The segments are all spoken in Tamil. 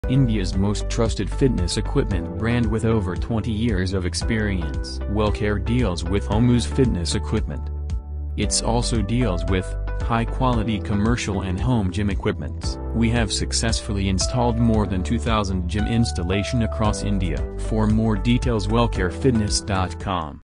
India's most trusted fitness equipment brand with over 20 years of experience. Wellcare deals with Omu's fitness equipment. It's also deals with high quality commercial and home gym equipments. We have successfully installed more than 2000 gym installation across India. For more details wellcarefitness.com.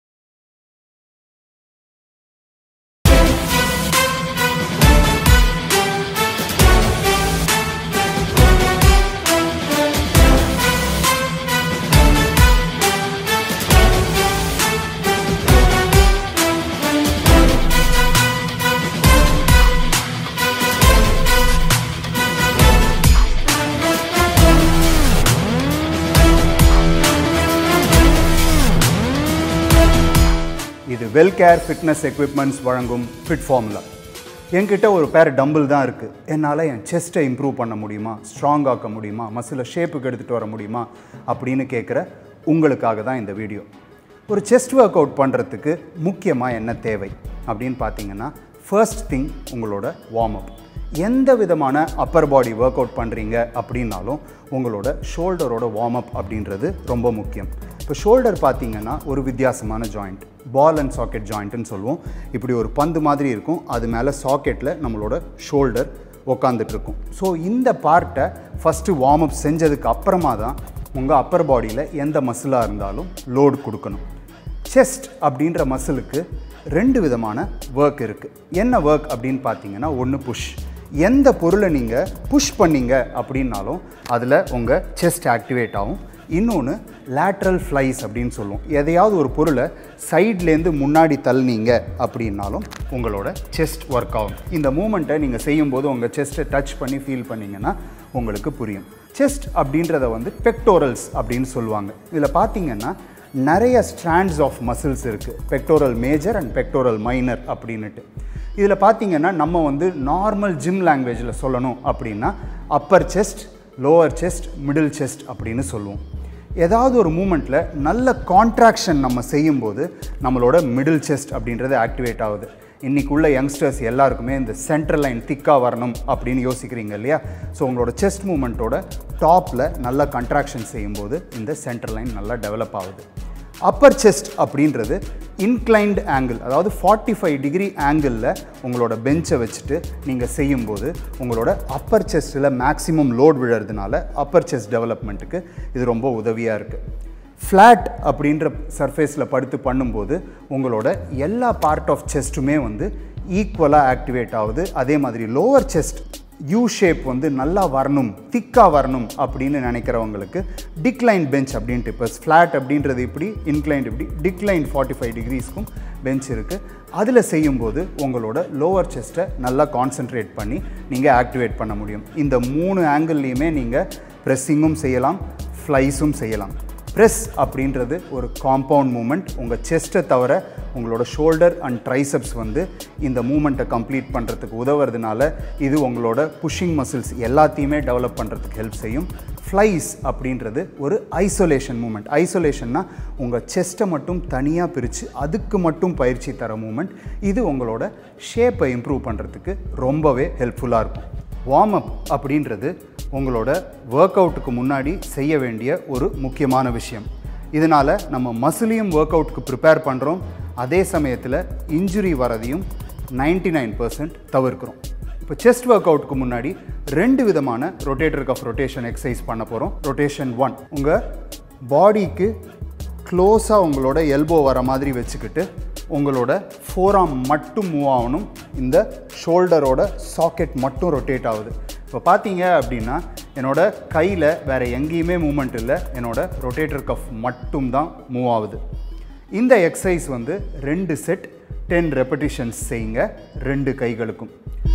இது வெல்கேர் ஃபிட்னஸ் எக்யூப்மெண்ட்ஸ் வழங்கும் ஃபிட் ஃபார்முலா என்கிட்ட ஒரு பேர் டம்பிள் தான் இருக்குது என்னால் என் செஸ்ட்டை இம்ப்ரூவ் பண்ண முடியுமா ஸ்ட்ராங் ஆக்க முடியுமா மசிலை ஷேப்புக்கு எடுத்துகிட்டு வர முடியுமா அப்படின்னு கேட்குற உங்களுக்காக தான் இந்த வீடியோ ஒரு செஸ்ட் ஒர்க் அவுட் பண்ணுறதுக்கு முக்கியமாக என்ன தேவை அப்படின்னு பார்த்தீங்கன்னா ஃபர்ஸ்ட் திங் உங்களோட வார்ம் அப் எந்த விதமான அப்பர் பாடி ஒர்க் அவுட் பண்ணுறீங்க அப்படின்னாலும் உங்களோட ஷோல்டரோட வார்ம் அப் அப்படின்றது ரொம்ப முக்கியம் இப்போ ஷோல்டர் பார்த்தீங்கன்னா ஒரு வித்தியாசமான ஜாயிண்ட் பால் அண்ட் சாக்கெட் ஜாயிண்ட்டுன்னு சொல்லுவோம் இப்படி ஒரு பந்து மாதிரி இருக்கும் அது மேலே சாக்கெட்டில் நம்மளோட ஷோல்டர் உக்காந்துட்டு இருக்கும் ஸோ இந்த பார்ட்டை ஃபஸ்ட்டு வார்ம் அப் செஞ்சதுக்கு அப்புறமா தான் உங்கள் அப்பர் பாடியில் எந்த மசிலாக இருந்தாலும் லோடு கொடுக்கணும் செஸ்ட் அப்படின்ற மசிலுக்கு ரெண்டு விதமான ஒர்க் இருக்குது என்ன ஒர்க் அப்படின்னு பார்த்தீங்கன்னா ஒன்று புஷ் எந்த பொருளை நீங்கள் புஷ் பண்ணீங்க அப்படின்னாலும் அதில் உங்கள் செஸ்ட் ஆக்டிவேட் ஆகும் இன்னொன்று லேட்ரல் ஃப்ளைஸ் அப்படின்னு சொல்லுவோம் எதையாவது ஒரு பொருளை சைட்லேருந்து முன்னாடி தள்ளினீங்க அப்படின்னாலும் உங்களோட செஸ்ட் ஒர்க் ஆகும் இந்த மூமெண்ட்டை நீங்கள் செய்யும்போது உங்கள் செஸ்ட்டை டச் பண்ணி ஃபீல் பண்ணீங்கன்னா உங்களுக்கு புரியும் செஸ்ட் அப்படின்றத வந்து பெக்டோரல்ஸ் அப்படின்னு சொல்லுவாங்க இதில் பார்த்தீங்கன்னா நிறைய ஸ்ட்ராண்ட்ஸ் ஆஃப் மசில்ஸ் இருக்குது pectoral major and pectoral minor அப்படின்னுட்டு இதில் பார்த்தீங்கன்னா நம்ம வந்து நார்மல் ஜிம் லாங்குவேஜில் சொல்லணும் அப்படின்னா upper chest lower chest middle chest அப்படின்னு சொல்லுவோம் ஏதாவது ஒரு மூமெண்ட்டில் நல்ல கான்ட்ராக்ஷன் நம்ம செய்யும்போது நம்மளோட மிடில் செஸ்ட் அப்படின்றது ஆக்டிவேட் ஆகுது இன்றைக்கி உள்ள யங்ஸ்டர்ஸ் எல்லாருக்குமே இந்த சென்ட்ரல் லைன் திக்காக வரணும் அப்படின்னு யோசிக்கிறீங்க இல்லையா ஸோ உங்களோட செஸ்ட் மூமெண்ட்டோட டாப்பில் நல்ல கண்ட்ராக்ஷன் செய்யும்போது இந்த சென்ட்ரல் லைன் நல்லா டெவலப் ஆகுது அப்பர் செஸ்ட் அப்படின்றது இன்க்ளைன்டு ஆங்கிள் அதாவது ஃபார்ட்டி ஃபைவ் டிகிரி ஆங்கிளில் உங்களோட பெஞ்சை வச்சுட்டு நீங்கள் செய்யும்போது உங்களோட அப்பர் செஸ்ட்டில் மேக்ஸிமம் லோட் விழுறதுனால அப்பர் செஸ்ட் டெவலப்மெண்ட்டுக்கு இது ரொம்ப உதவியாக இருக்குது ஃப்ளாட் அப்படின்ற சர்ஃபேஸில் படுத்து பண்ணும்போது உங்களோட எல்லா பார்ட் ஆஃப் செஸ்ட்டுமே வந்து ஈக்குவலாக ஆக்டிவேட் ஆகுது அதே மாதிரி லோவர் செஸ்ட் யூ ஷேப் வந்து நல்லா வரணும் திக்காக வரணும் அப்படின்னு நினைக்கிறவங்களுக்கு டிக்ளைன் பெஞ்ச் அப்படின்ட்டு இப்போ ஃப்ளாட் அப்படின்றது இப்படி இன்க்ளைன்ட் இப்படி டிக்ளைன் ஃபார்ட்டி ஃபைவ் டிகிரிஸ்க்கும் பெஞ்ச் இருக்குது அதில் செய்யும்போது உங்களோட லோவர் செஸ்ட்டை நல்லா கான்சென்ட்ரேட் பண்ணி நீங்கள் ஆக்டிவேட் பண்ண முடியும் இந்த மூணு ஆங்கிள்லேயுமே நீங்கள் ப்ரெஸ்ஸிங்கும் செய்யலாம் ஃப்ளைஸும் செய்யலாம் ப்ரெஸ் அப்படின்றது ஒரு காம்பவுண்ட் மூமெண்ட் உங்கள் செஸ்ட்டை தவிர உங்களோட ஷோல்டர் அண்ட் ட்ரைசப்ஸ் வந்து இந்த மூமெண்ட்டை கம்ப்ளீட் பண்ணுறதுக்கு உதவுறதுனால இது உங்களோட புஷிங் மசில்ஸ் எல்லாத்தையுமே டெவலப் பண்ணுறதுக்கு ஹெல்ப் செய்யும் ஃப்ளைஸ் அப்படின்றது ஒரு ஐசோலேஷன் மூமெண்ட் ஐசோலேஷன்னா உங்கள் செஸ்ட்டை மட்டும் தனியாக பிரித்து அதுக்கு மட்டும் பயிற்சி தர மூமெண்ட் இது உங்களோட ஷேப்பை இம்ப்ரூவ் பண்ணுறதுக்கு ரொம்பவே ஹெல்ப்ஃபுல்லாக இருக்கும் வார்ம் அப் அப்படின்றது உங்களோட ஒர்க் அவுட்டுக்கு முன்னாடி செய்ய வேண்டிய ஒரு முக்கியமான விஷயம் இதனால் நம்ம மசிலையும் ஒர்க் அவுட்டுக்கு ப்ரிப்பேர் பண்ணுறோம் அதே சமயத்தில் இன்ஜுரி வரதையும் நைன்டி நைன் பர்சன்ட் தவிர்க்கிறோம் இப்போ செஸ்ட் ஒர்க் அவுட்டுக்கு முன்னாடி ரெண்டு விதமான ரொட்டேட்டர் கஃப் ரொட்டேஷன் எக்ஸசைஸ் பண்ண போகிறோம் ரொட்டேஷன் ஒன் உங்கள் பாடிக்கு க்ளோஸாக உங்களோட எல்போ வர மாதிரி வச்சுக்கிட்டு உங்களோட ஃபோராம் மட்டும் மூவ் ஆகணும் இந்த ஷோல்டரோட சாக்கெட் மட்டும் ரொட்டேட் ஆகுது இப்போ பார்த்தீங்க அப்படின்னா என்னோட கையில் வேறு எங்கேயுமே மூமெண்ட் இல்லை என்னோட ரொட்டேட்டர் கஃப் மட்டும் தான் மூவ் ஆகுது இந்த எக்ஸசைஸ் வந்து ரெண்டு செட் டென் ரெப்படிஷன்ஸ் செய்யுங்க ரெண்டு கைகளுக்கும்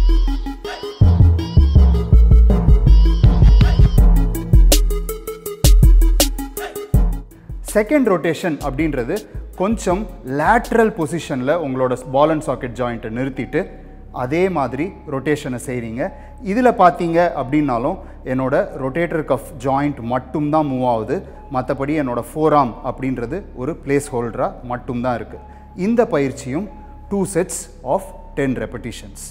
செகண்ட் ரொட்டேஷன் அப்படின்றது கொஞ்சம் லேட்ரல் பொசிஷனில் உங்களோட பால் அண்ட் சாக்கெட் ஜாயிண்ட்டை நிறுத்திட்டு அதே மாதிரி ரொட்டேஷனை செய்கிறீங்க இதில் பார்த்தீங்க அப்படின்னாலும் என்னோட ரொட்டேட்டர் கஃப் ஜாயிண்ட் மட்டும்தான் மூவ் ஆகுது மற்றபடி என்னோட ஃபோராம் அப்படின்றது ஒரு பிளேஸ் ஹோல்டராக மட்டும்தான் இருக்குது இந்த பயிற்சியும் two sets of ten repetitions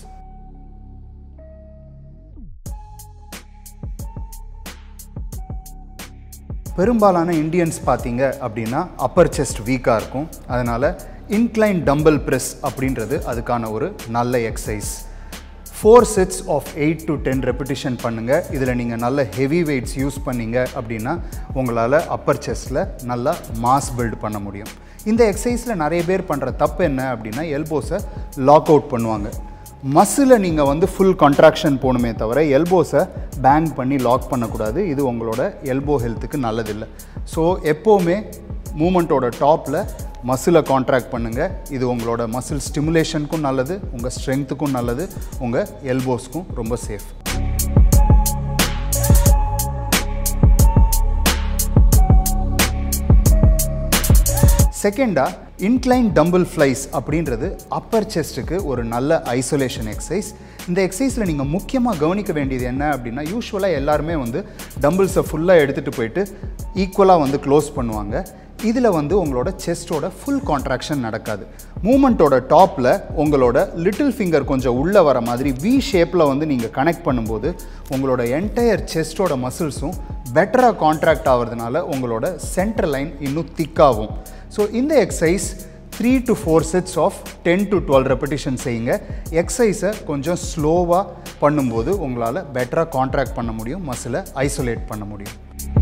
பெரும்பாலான இந்தியன்ஸ் பார்த்தீங்க அப்படின்னா அப்பர் செஸ்ட் வீக்காக இருக்கும் அதனால் இன்க்ளைன் டம்பிள் ப்ரெஸ் அப்படின்றது அதுக்கான ஒரு நல்ல exercise four sets of eight to ten repetition பண்ணுங்கள் இதில் நீங்கள் நல்ல ஹெவி வெயிட்ஸ் யூஸ் பண்ணீங்க அப்படின்னா உங்களால் அப்பர் செஸ்ட்டில் நல்லா மாஸ் பில்ட் பண்ண முடியும் இந்த எக்ஸசைஸில் நிறைய பேர் பண்ணுற தப்பு என்ன அப்படின்னா எல்போஸை லாக் அவுட் பண்ணுவாங்க மசிலை நீங்கள் வந்து ஃபுல் கான்ட்ராக்ஷன் போகணுமே தவிர எல்போஸை பேங் பண்ணி லாக் பண்ணக்கூடாது இது உங்களோட எல்போ ஹெல்த்துக்கு நல்லதில்லை ஸோ எப்போவுமே மூமெண்ட்டோட டாப்பில் மசிலை கான்ட்ராக்ட் பண்ணுங்கள் இது உங்களோட மசில் ஸ்டிமுலேஷனுக்கும் நல்லது உங்கள் ஸ்ட்ரென்த்துக்கும் நல்லது உங்கள் எல்போஸ்க்கும் ரொம்ப சேஃப் செகண்டாக இன்க்ளைன் டம்பிள் ஃப்ளைஸ் அப்படின்றது அப்பர் செஸ்ட்டுக்கு ஒரு நல்ல ஐசோலேஷன் எக்ஸசைஸ் இந்த எக்ஸசைஸில் நீங்கள் முக்கியமாக கவனிக்க வேண்டியது என்ன அப்படின்னா யூஸ்வலாக எல்லாருமே வந்து டம்பிள்ஸை ஃபுல்லாக எடுத்துகிட்டு போயிட்டு ஈக்குவலாக வந்து க்ளோஸ் பண்ணுவாங்க இதில் வந்து உங்களோட செஸ்ட்டோட ஃபுல் கான்ட்ராக்ஷன் நடக்காது மூமெண்ட்டோட டாப்பில் உங்களோட லிட்டில் ஃபிங்கர் கொஞ்சம் உள்ளே வர மாதிரி வி ஷேப்பில் வந்து நீங்கள் கனெக்ட் பண்ணும்போது உங்களோட என்டையர் செஸ்ட்டோட மசில்ஸும் பெட்டராக கான்ட்ராக்ட் ஆகிறதுனால உங்களோட சென்டர் லைன் இன்னும் திக்காகும் ஸோ இந்த exercise three to four sets of ten to twelve repetition செய்யுங்க எக்ஸசைஸை கொஞ்சம் ஸ்லோவாக பண்ணும்போது உங்களால் பெட்டராக கான்ட்ராக்ட் பண்ண முடியும் மசிலை ஐசோலேட் பண்ண முடியும்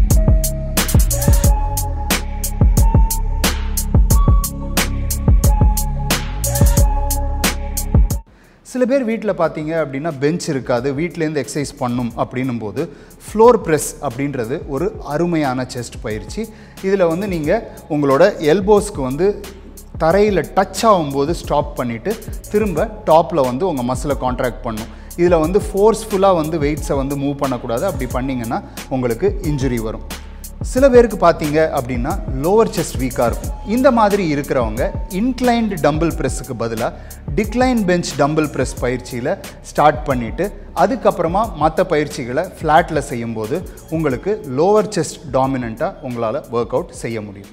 சில பேர் வீட்டில் பார்த்தீங்க அப்படின்னா பெஞ்ச் இருக்காது வீட்டிலேருந்து எக்ஸசைஸ் பண்ணும் அப்படின்னும் போது ஃப்ளோர் ப்ரெஸ் அப்படின்றது ஒரு அருமையான செஸ்ட் பயிற்சி இதில் வந்து நீங்கள் உங்களோட எல்போஸ்க்கு வந்து தரையில் டச் ஆகும்போது ஸ்டாப் பண்ணிவிட்டு திரும்ப டாப்பில் வந்து உங்கள் மசிலை கான்ட்ராக்ட் பண்ணும் இதில் வந்து ஃபோர்ஸ்ஃபுல்லாக வந்து வெயிட்ஸை வந்து மூவ் பண்ணக்கூடாது அப்படி பண்ணிங்கன்னா உங்களுக்கு இன்ஜுரி வரும் சில பேருக்கு பார்த்தீங்க அப்படின்னா லோவர் செஸ்ட் வீக்காக இருக்கும் இந்த மாதிரி இருக்கிறவங்க இன்க்ளைன்டு டம்பிள் ப்ரெஸ்ஸுக்கு பதிலாக டிக்ளைன் பெஞ்ச் டம்பிள் ப்ரெஸ் பயிற்சியில் ஸ்டார்ட் பண்ணிவிட்டு அதுக்கப்புறமா மற்ற பயிற்சிகளை ஃப்ளாட்டில் செய்யும்போது உங்களுக்கு லோவர் செஸ்ட் டாமினண்ட்டாக உங்களால் ஒர்க் அவுட் செய்ய முடியும்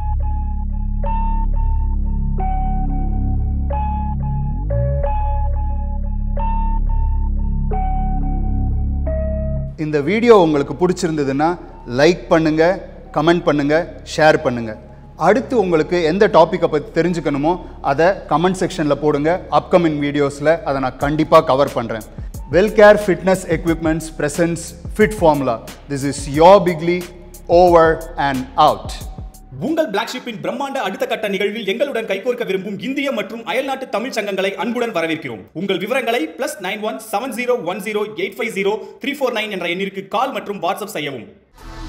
இந்த வீடியோ உங்களுக்கு பிடிச்சிருந்ததுன்னா லைக் பண்ணுங்கள் கமெண்ட் பண்ணுங்கள் ஷேர் பண்ணுங்கள் அடுத்து உங்களுக்கு எந்த டாப்பிக்கை பற்றி தெரிஞ்சுக்கணுமோ அதை கமெண்ட் செக்ஷனில் போடுங்க அப்கமிங் வீடியோஸில் அதை நான் கண்டிப்பாக கவர் பண்ணுறேன் Wellcare fitness equipments presents fit formula this is your பிக்லி ஓவர் அண்ட் அவுட் உங்கள் பிளாக் ஷிப்பின் பிரம்மாண்ட அடுத்த கட்ட நிகழ்வில் எங்களுடன் கைகோர்க்க விரும்பும் இந்திய மற்றும் அயல்நாட்டு தமிழ் சங்கங்களை அன்புடன் வரவேற்கிறோம் உங்கள் விவரங்களை plus nine one seven zero one zero eight five zero three four nine என்ற எண்ணிற்கு கால் மற்றும் வாட்ஸ்அப் செய்யவும்